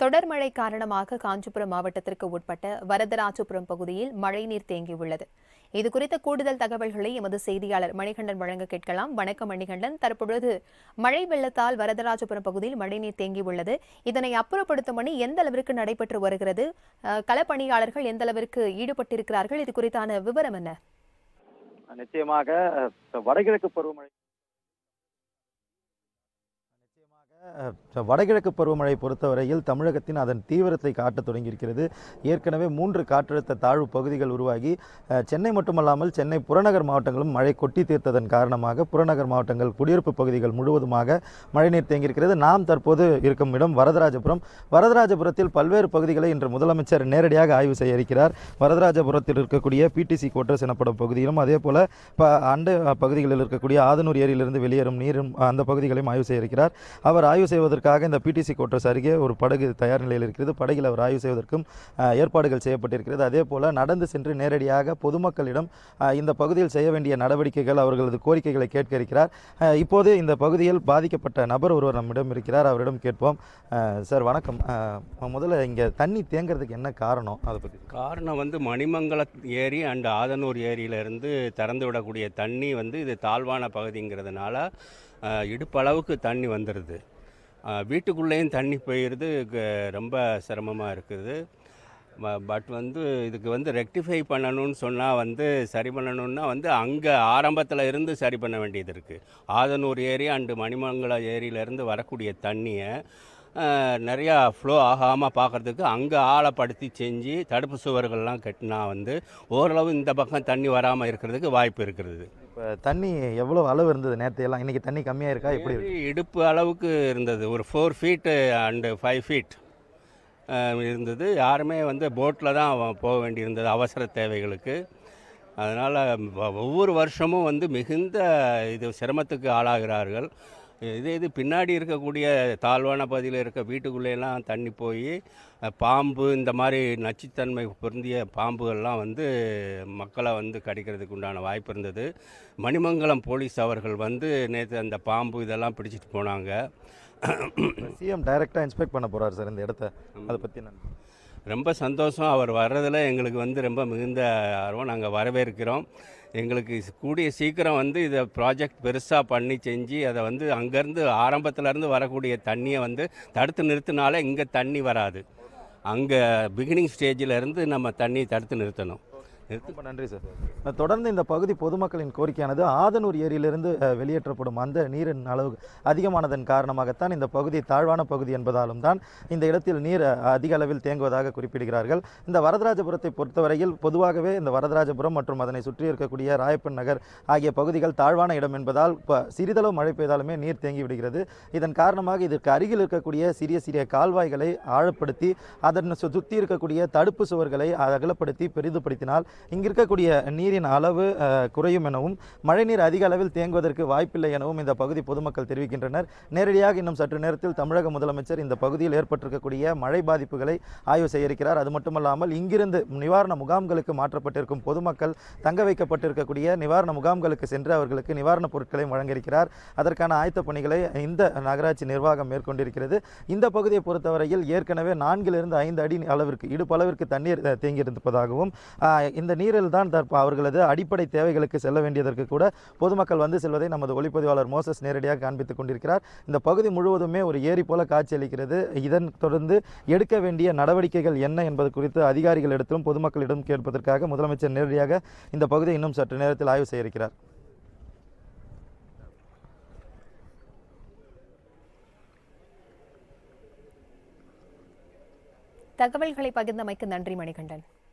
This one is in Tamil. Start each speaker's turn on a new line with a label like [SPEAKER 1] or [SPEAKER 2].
[SPEAKER 1] தொடர் மழை காரணமாக காஞ்சிபுரம் மாவட்டத்திற்கு உட்பட்ட வரதராஜபுரம் பகுதியில் மழைநீர் தேங்கியுள்ளது இது குறித்த கூடுதல் தகவல்களை எமது செய்தியாளர் மணிகண்டன் வழங்க கேட்கலாம் வணக்கம் மணிகண்டன் தற்பொழுது மழை வெள்ளத்தால் வரதராஜபுரம் பகுதியில் மழைநீர் தேங்கியுள்ளது இதனை அப்புறப்படுத்தும் பணி எந்த அளவிற்கு நடைபெற்று வருகிறது அஹ், களப்பணியாளர்கள் எந்த அளவிற்கு ஈடுபட்டிருக்கிறார்கள் இது குறித்தான விவரம் என்ன
[SPEAKER 2] நிச்சயமாக அஹ், வடகிழக்கு பருவமழை
[SPEAKER 3] அஹ், வடகிழக்கு பருவமழை பொறுத்தவரையில் தமிழகத்தின் அதன் தீவிரத்தை காட்டத் தொடங்கியிருக்கிறது ஏற்கனவே மூன்று காற்றழுத்த தாழ்வு பகுதிகள் உருவாகி அஹ், சென்னை மட்டுமல்லாமல் சென்னை புறநகர் மாவட்டங்களும் மழை கொட்டி தீர்த்ததன் காரணமாக புறநகர் மாவட்டங்கள் குடியிருப்பு பகுதிகள் முழுவதுமாக மழைநீர் தேங்கியிருக்கிறது நாம் தற்போது இருக்கும் இடம் வரதராஜபுரம் வரதராஜபுரத்தில் பல்வேறு பகுதிகளை இன்று முதலமைச்சர் நேரடியாக ஆய்வு செய்ய இருக்கிறார் வரதராஜபுரத்தில் இருக்கக்கூடிய பிடிசி கோட்டர்ஸ் எனப்படும் பகுதியிலும் அதே போல ப அண்டை பகுதிகளில் இருக்கக்கூடிய ஆதனூர் ஏரியிலிருந்து வெளியேறும் நீரும் அந்த பகுதிகளையும் ஆய்வு செய்ய இருக்கிறார் அவர் ஆய்வு செய்வதற்காக இந்த பிடிசி கோட்டர்ஸ் அருகே ஒரு படகு தயார் நிலையில் இருக்கிறது படகில் அவர் ஆய்வு செய்வதற்கும் அஹ், ஏற்பாடுகள் செய்யப்பட்டிருக்கிறது அதே போல நடந்து சென்று நேரடியாக பொதுமக்களிடம் அஹ், இந்த பகுதியில் செய்ய வேண்டிய நடவடிக்கைகள் அவர்களது கோரிக்கைகளை கேட்க இருக்கிறார் அஹ், இப்போது இந்த பகுதியில் பாதிக்கப்பட்ட நபர் ஒருவர் நம்மிடம் இருக்கிறார் அவரிடம் கேட்போம் அஹ், சார் வணக்கம் அஹ், முதல்ல இங்கே தண்ணி தேங்குறதுக்கு என்ன காரணம் அதை பற்றி
[SPEAKER 4] காரணம் வந்து மணிமங்கல ஏரி அண்ட் ஆதனூர் ஏரியிலேருந்து திறந்து விடக்கூடிய தண்ணி வந்து இது தாழ்வான பகுதிங்கிறதுனால அஹ், இடுப்பளவுக்கு தண்ணி வந்துடுது அஹ், வீட்டுக்குள்ளேயும் தண்ணி போயிடுது க- ரொம்ப சிரமமாக இருக்குது பட் வந்து இதுக்கு வந்து ரெக்டிஃபை பண்ணணும்னு சொன்னால் வந்து சரி பண்ணணும்னா வந்து அங்கே ஆரம்பத்தில் இருந்து சரி பண்ண வேண்டியது இருக்குது ஆதனூர் ஏரி அண்டு மணிமங்கல ஏரியிலேருந்து வரக்கூடிய தண்ணியை அஹ், நிறையா ஃப்ளோ ஆகாமல் பார்க்குறதுக்கு அங்கே ஆழப்படுத்தி செஞ்சு தடுப்பு சுவர்கள்லாம் கட்டினா வந்து ஓரளவு இந்த பக்கம் தண்ணி வராமல் இருக்கிறதுக்கு வாய்ப்பு இருக்கிறது
[SPEAKER 3] இப்போ தண்ணி எவ்வளோ அளவு இருந்தது நேற்றையெல்லாம் இன்னைக்கு தண்ணி கம்மியாக இருக்கா எப்படி இருக்கு
[SPEAKER 4] ஏரி இடுப்பு அளவுக்கு இருந்தது ஒரு four feet and five feet இருந்தது யாருமே வந்து போட்டில் தான் அவ- போக வேண்டியிருந்தது அவசர தேவைகளுக்கு அதனால் ஒவ்வொரு வருஷமும் வந்து மிகுந்த இது சிரமத்துக்கு ஆளாகிறார்கள் இதே இது பின்னாடி இருக்கக்கூடிய தாழ்வான பகுதியில் இருக்க வீட்டுக்குள்ளேலாம் தண்ணி போய் அஹ், பாம்பு இந்த மாதிரி நச்சுத்தன்மை பொருந்திய பாம்புகள்லாம் வந்து மக்களை வந்து கடிக்கிறதுக்கு உண்டான வாய்ப்பு இருந்தது மணிமங்கலம் போலீஸ் அவர்கள் வந்து நேற்று அந்த பாம்பு இதெல்லாம் பிடிச்சிட்டு போனாங்க
[SPEAKER 3] சிஎம் டைரெக்டாக இன்ஸ்பெக்ட் பண்ண போகிறார் சார் இந்த இடத்த அதை பற்றி நான்
[SPEAKER 4] ரொம்ப சந்தோஷம் அவர் வர்றதில் எங்களுக்கு வந்து ரொம்ப மிகுந்த ஆர்வம் நாங்கள் வரவேற்கிறோம் எங்களுக்கு ஸ்- கூடிய சீக்கிரம் வந்து இதை ப்ராஜெக்ட் பெருசாக பண்ணி செஞ்சு அதை வந்து அங்கேருந்து ஆரம்பத்துலேருந்து வரக்கூடிய தண்ணியை வந்து தடுத்து நிறுத்தினாலே இங்கே தண்ணி வராது அங்கே பிகினிங் ஸ்டேஜில் இருந்து நம்ம தண்ணி தடுத்து நிறுத்தணும் நிறுத்து
[SPEAKER 3] ரொம்ப நன்றி சார் தொடர்ந்து இந்த பகுதி பொதுமக்களின் கோரிக்கையானது ஆதனூர் ஏரியிலிருந்து அஹ், வெளியேற்றப்படும் அந்த நீரின் அளவு அதிகமானதன் காரணமாகத்தான் இந்த பகுதி தாழ்வான பகுதி என்பதாலும் தான் இந்த இடத்தில் நீர் அஹ், அதிக அளவில் தேங்குவதாக குறிப்பிடுகிறார்கள் இந்த வரதராஜபுரத்தை பொறுத்தவரையில் பொதுவாகவே இந்த வரதராஜபுரம் மற்றும் அதனை சுற்றி இருக்கக்கூடிய ராயப்பன் நகர் ஆகிய பகுதிகள் தாழ்வான இடம் என்பதால் ப- சிறிதளவு மழை பெய்தாலுமே நீர் தேங்கி விடுகிறது இதன் காரணமாக இதற்கு அருகில் இருக்கக்கூடிய சிறிய சிறிய கால்வாய்களை ஆழப்படுத்தி அதன் சு- சுற்றி இருக்கக்கூடிய தடுப்பு சுவர்களை அகலப்படுத்தி பெரிதுபடுத்தினால் இங்கு இருக்கக்கூடிய நீரின் அளவு அஹ், குறையும் எனவும் மழைநீர் அதிக அளவில் தேங்குவதற்கு வாய்ப்பில்லை எனவும் இந்த பகுதி பொதுமக்கள் தெரிவிக்கின்றனர் நேரடியாக இன்னும் சற்று நேரத்தில் தமிழக முதலமைச்சர் இந்த பகுதியில் ஏற்பட்டிருக்கக்கூடிய மழை பாதிப்புகளை ஆய்வு செய்ய இருக்கிறார் அது மட்டுமல்லாமல் இங்கிருந்து நிவாரண முகாம்களுக்கு மாற்றப்பட்டிருக்கும் பொதுமக்கள் தங்க வைக்கப்பட்டிருக்கக்கூடிய நிவாரண முகாம்களுக்கு சென்று அவர்களுக்கு நிவாரணப் பொருட்களையும் வழங்க இருக்கிறார் அதற்கான ஆயத்த பணிகளை இந்த நகராட்சி நிர்வாகம் மேற்கொண்டிருக்கிறது இந்த பகுதியை பொறுத்தவரையில் ஏற்கனவே நான்கிலிருந்து ஐந்து அடி அளவிற்கு இடுப்பளவிற்கு தண்ணீர் அஹ், தேங்கியிருப்பதாகவும் ஆஹ், இந்த நீரில் தான் தற்ப அவர்களது அடிப்படை தேவைகளுக்கு செல்ல வேண்டியதற்கு கூட பொதுமக்கள் வந்து செல்வதை நமது ஒளிப்பதிவாளர் மோசஸ் நேரடியாக காண்பித்துக் கொண்டிருக்கிறார் இந்த பகுதி முழுவதுமே ஒரு ஏரி போல காட்சியளிக்கிறது இதன் தொடர்ந்து எடுக்க வேண்டிய நடவடிக்கைகள் என்ன என்பது குறித்து அதிகாரிகளிடத்திலும் பொதுமக்களிடம் கேட்பதற்காக முதலமைச்சர் நேரடியாக இந்த பகுதியை இன்னும் சற்று நேரத்தில் ஆய்வு செய்ய இருக்கிறார்
[SPEAKER 1] தகவல்களை பகிர்ந்தமைக்கு நன்றி மணிகண்டன்